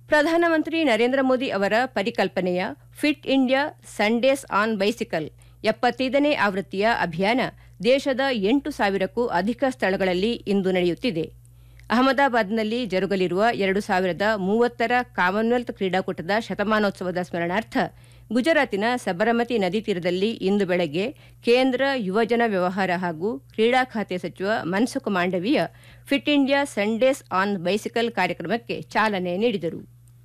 ಪ್ರಧಾನಮಂತ್ರಿ ನರೇಂದ್ರ ಮೋದಿ ಅವರ ಪರಿಕಲ್ಪನೆಯ fit India Sundays on bicycle ಎಪ್ಪತ್ತೈದನೇ ಆವೃತ್ತಿಯ ಅಭಿಯಾನ ದೇಶದ ಎಂಟು ಸಾವಿರಕ್ಕೂ ಅಧಿಕ ಸ್ಥಳಗಳಲ್ಲಿ ಇಂದು ನಡೆಯುತ್ತಿದೆ ಅಹಮದಾಬಾದ್ನಲ್ಲಿ ಜರುಗಲಿರುವ ಎರಡು ಸಾವಿರದ ಮೂವತ್ತರ ಕಾಮನ್ವೆಲ್ತ್ ಕ್ರೀಡಾಕೂಟದ ಶತಮಾನೋತ್ಸವದ ಸ್ಮರಣಾರ್ಥ ಗುಜರಾತಿನ ಸಬರಮತಿ ನದಿ ತೀರದಲ್ಲಿ ಇಂದು ಬೆಳಗ್ಗೆ ಕೇಂದ್ರ ಯುವಜನ ವ್ಯವಹಾರ ಹಾಗೂ ಕ್ರೀಡಾ ಖಾತೆ ಸಚಿವ Mansukh Mandaviya fit India Sundays on bicycle ಕಾರ್ಯಕ್ರಮಕ್ಕೆ ಚಾಲನೆ ನೀಡಿದರು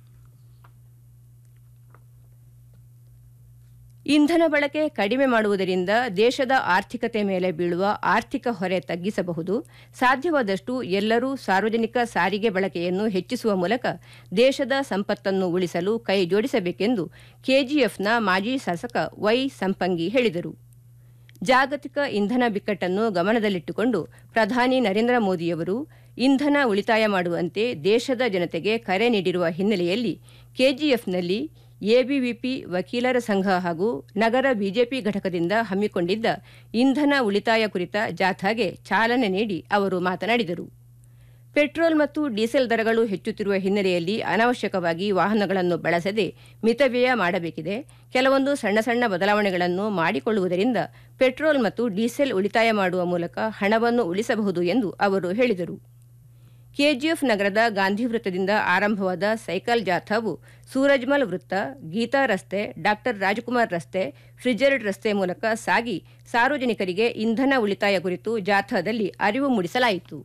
ಇಂಧನ ಬಳಕೆ ಕಡಿಮೆ ಮಾಡುವುದರಿಂದ ದೇಶದ ಆರ್ಥಿಕತೆ ಮೇಲೆ ಬೀಳುವ ಆರ್ಥಿಕ ಹೊರೆ ತಗ್ಗಿಸಬಹುದು ಸಾಧ್ಯವಾದಷ್ಟು ಎಲ್ಲರೂ ಸಾರ್ವಜನಿಕ ಸಾರಿಗೆ ಬಳಕೆಯನ್ನು ಹೆಚ್ಚಿಸುವ ಮೂಲಕ ದೇಶದ ಸಂಪತ್ತನ್ನು ಉಳಿಸಲು ಕೈ ಜೋಡಿಸಬೇಕೆಂದು ಕೆಜಿಎಫ್ನ ಮಾಜಿ ಶಾಸಕ ವೈ ಸಂಪಂಗಿ ಹೇಳಿದರು ಜಾಗತಿಕ ಇಂಧನ ಬಿಕ್ಕಟ್ಟನ್ನು ಗಮನದಲ್ಲಿಟ್ಟುಕೊಂಡು ಪ್ರಧಾನಿ ನರೇಂದ್ರ ಮೋದಿಯವರು ಇಂಧನ ಉಳಿತಾಯ ಮಾಡುವಂತೆ ದೇಶದ ಜನತೆಗೆ ಕರೆ ನೀಡಿರುವ ಹಿನ್ನೆಲೆಯಲ್ಲಿ ಕೆಜಿಎಫ್ನಲ್ಲಿ ಎಬಿವಿಪಿ ವಕೀಲರ ಸಂಘ ಹಾಗೂ ನಗರ ಬಿಜೆಪಿ ಘಟಕದಿಂದ ಹಮ್ಮಿಕೊಂಡಿದ್ದ ಇಂಧನ ಉಳಿತಾಯ ಕುರಿತ ಜಾಥಾಗೆ ಚಾಲನೆ ನೀಡಿ ಅವರು ಮಾತನಾಡಿದರು ಪೆಟ್ರೋಲ್ ಮತ್ತು ಡೀಸೆಲ್ ದರಗಳು ಹೆಚ್ಚುತ್ತಿರುವ ಹಿನ್ನೆಲೆಯಲ್ಲಿ ಅನಾವಶ್ಯಕವಾಗಿ ವಾಹನಗಳನ್ನು ಬಳಸದೆ ಮಿತವ್ಯಯ ಮಾಡಬೇಕಿದೆ ಕೆಲವೊಂದು ಸಣ್ಣ ಸಣ್ಣ ಬದಲಾವಣೆಗಳನ್ನು ಮಾಡಿಕೊಳ್ಳುವುದರಿಂದ ಪೆಟ್ರೋಲ್ ಮತ್ತು ಡೀಸೆಲ್ ಉಳಿತಾಯ ಮಾಡುವ ಮೂಲಕ ಹಣವನ್ನು ಉಳಿಸಬಹುದು ಎಂದು ಅವರು ಹೇಳಿದರು ಕೆಜಿಎಫ್ ನಗರದ ಗಾಂಧಿ ವೃತ್ತದಿಂದ ಆರಂಭವಾದ ಸೈಕಲ್ ಜಾಥಾವು ಸೂರಜ್ಮಲ್ ವೃತ್ತ ಗೀತಾ ರಸ್ತೆ ಡಾಕ್ಟರ್ ರಾಜಕುಮಾರ್ ರಸ್ತೆ ಫ್ರಿಜರ್ಡ್ ರಸ್ತೆ ಮೂಲಕ ಸಾಗಿ ಸಾರ್ವಜನಿಕರಿಗೆ ಇಂಧನ ಉಳಿತಾಯ ಕುರಿತು ಜಾಥಾದಲ್ಲಿ ಅರಿವು ಮೂಡಿಸಲಾಯಿತು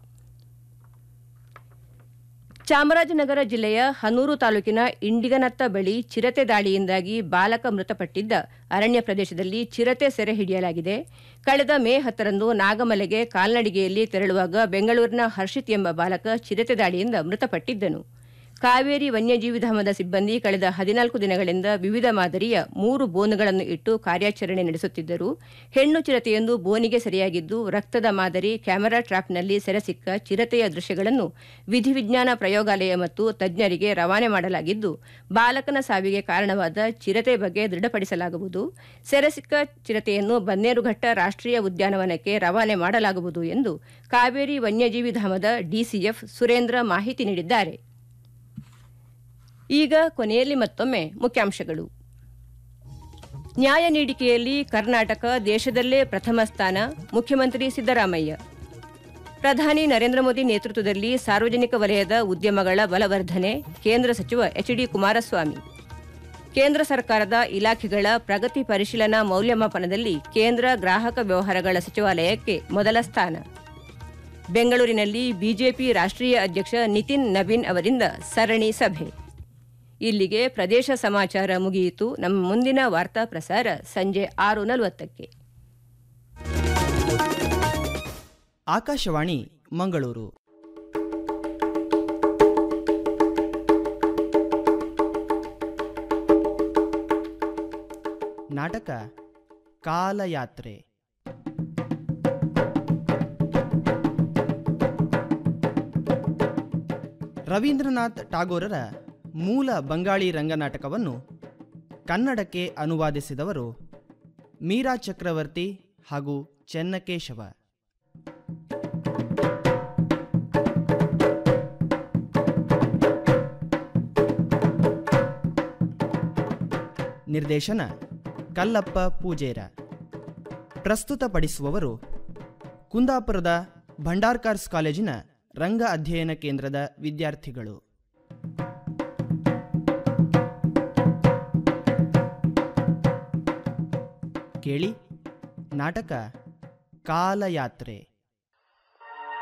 ಚಾಮರಾಜನಗರ ಜಿಲ್ಲೆಯ ಹನೂರು ತಾಲೂಕಿನ ಇಂಡಿಗನತ್ತ ಬಳಿ ಚಿರತೆ ದಾಳಿಯಿಂದಾಗಿ ಬಾಲಕ ಮೃತಪಟ್ಟಿದ್ದ ಅರಣ್ಯ ಪ್ರದೇಶದಲ್ಲಿ ಚಿರತೆ ಸೆರೆ ಹಿಡಿಯಲಾಗಿದೆ ಕಳೆದ ಮೇ ಹತ್ತರಂದು ನಾಗಮಲೆಗೆ ಕಾಲ್ನಡಿಗೆಯಲ್ಲಿ ತೆರಳುವಾಗ ಬೆಂಗಳೂರಿನ ಹರ್ಷಿತ್ ಎಂಬ ಬಾಲಕ ಚಿರತೆ ದಾಳಿಯಿಂದ ಮೃತಪಟ್ಟಿದ್ದನು ಕಾವೇರಿ ವನ್ಯಜೀವಿ ಧಾಮದ ಸಿಬ್ಬಂದಿ ಕಳೆದ ಹದಿನಾಲ್ಕು ದಿನಗಳಿಂದ ವಿವಿಧ ಮಾದರಿಯ ಮೂರು ಬೋನುಗಳನ್ನು ಇಟ್ಟು ಕಾರ್ಯಾಚರಣೆ ನಡೆಸುತ್ತಿದ್ದರು ಹೆಣ್ಣು ಚಿರತೆಯೊಂದು ಬೋನಿಗೆ ಸೆರೆಯಾಗಿದ್ದು ರಕ್ತದ ಮಾದರಿ ಕ್ಯಾಮೆರಾ ಟ್ರಾಪ್ನಲ್ಲಿ ಸೆರೆಸಿಕ್ಕ ಚಿರತೆಯ ದೃಶ್ಯಗಳನ್ನು ವಿಧಿವಿಜ್ಞಾನ ಪ್ರಯೋಗಾಲಯ ಮತ್ತು ತಜ್ಞರಿಗೆ ರವಾನೆ ಮಾಡಲಾಗಿದ್ದು ಬಾಲಕನ ಸಾವಿಗೆ ಕಾರಣವಾದ ಚಿರತೆ ಬಗ್ಗೆ ದೃಢಪಡಿಸಲಾಗುವುದು ಸೆರೆಸಿಕ್ಕ ಚಿರತೆಯನ್ನು ಬನ್ನೇರುಘಟ್ಟ ರಾಷ್ಟ್ರೀಯ ಉದ್ಯಾನವನಕ್ಕೆ ರವಾನೆ ಮಾಡಲಾಗುವುದು ಎಂದು ಕಾವೇರಿ ವನ್ಯಜೀವಿ ಧಾಮದ ಡಿಸಿಎಫ್ ಸುರೇಂದ್ರ ಮಾಹಿತಿ ನೀಡಿದ್ದಾರೆ ಈಗ ಕೊನೆಯಲ್ಲಿ ಮತ್ತೊಮ್ಮೆ ಮುಖ್ಯಾಂಶಗಳು ನ್ಯಾಯ ನೀಡಿಕೆಯಲ್ಲಿ ಕರ್ನಾಟಕ ದೇಶದಲ್ಲೇ ಪ್ರಥಮ ಸ್ಥಾನ ಮುಖ್ಯಮಂತ್ರಿ ಸಿದ್ದರಾಮಯ್ಯ ಪ್ರಧಾನಿ ನರೇಂದ್ರ ಮೋದಿ ನೇತೃತ್ವದಲ್ಲಿ ಸಾರ್ವಜನಿಕ ವಲಯದ ಉದ್ಯಮಗಳ ಬಲವರ್ಧನೆ ಕೇಂದ್ರ ಸಚಿವ ಎಚ್ಡಿ ಕುಮಾರಸ್ವಾಮಿ ಕೇಂದ್ರ ಸರ್ಕಾರದ ಇಲಾಖೆಗಳ ಪ್ರಗತಿ ಪರಿಶೀಲನಾ ಮೌಲ್ಯಮಾಪನದಲ್ಲಿ ಕೇಂದ್ರ ಗ್ರಾಹಕ ವ್ಯವಹಾರಗಳ ಸಚಿವಾಲಯಕ್ಕೆ ಮೊದಲ ಸ್ಥಾನ ಬೆಂಗಳೂರಿನಲ್ಲಿ ಬಿಜೆಪಿ ರಾಷ್ಟ್ರೀಯ ಅಧ್ಯಕ್ಷ ನಿತಿನ್ ನವೀನ್ ಅವರಿಂದ ಸರಣಿ ಸಭೆ ಇಲ್ಲಿಗೆ ಪ್ರದೇಶ ಸಮಾಚಾರ ಮುಗಿಯಿತು ನಮ್ಮ ಮುಂದಿನ ವಾರ್ತಾ ಪ್ರಸಾರ ಸಂಜೆ ಆರು ನಲವತ್ತಕ್ಕೆ ಆಕಾಶವಾಣಿ ಮಂಗಳೂರು ನಾಟಕ ಕಾಲಯಾತ್ರೆ ರವೀಂದ್ರನಾಥ್ ಟಾಗೋರರ ಮೂಲ ಬಂಗಾಳಿ ರಂಗನಾಟಕವನ್ನು ಕನ್ನಡಕ್ಕೆ ಅನುವಾದಿಸಿದವರು ಮೀರಾ ಚಕ್ರವರ್ತಿ ಹಾಗೂ ಚೆನ್ನಕೇಶವ ನಿರ್ದೇಶನ ಕಲ್ಲಪ್ಪ ಪೂಜೇರ ಪ್ರಸ್ತುತಪಡಿಸುವವರು ಕುಂದಾಪುರದ ಭಂಡಾರ್ಕಾರ್ಸ್ ಕಾಲೇಜಿನ ರಂಗ ಅಧ್ಯಯನ ಕೇಂದ್ರದ ವಿದ್ಯಾರ್ಥಿಗಳು ಕೇಳಿ ನಾಟಕ ಕಾಲಯಾತ್ರೆ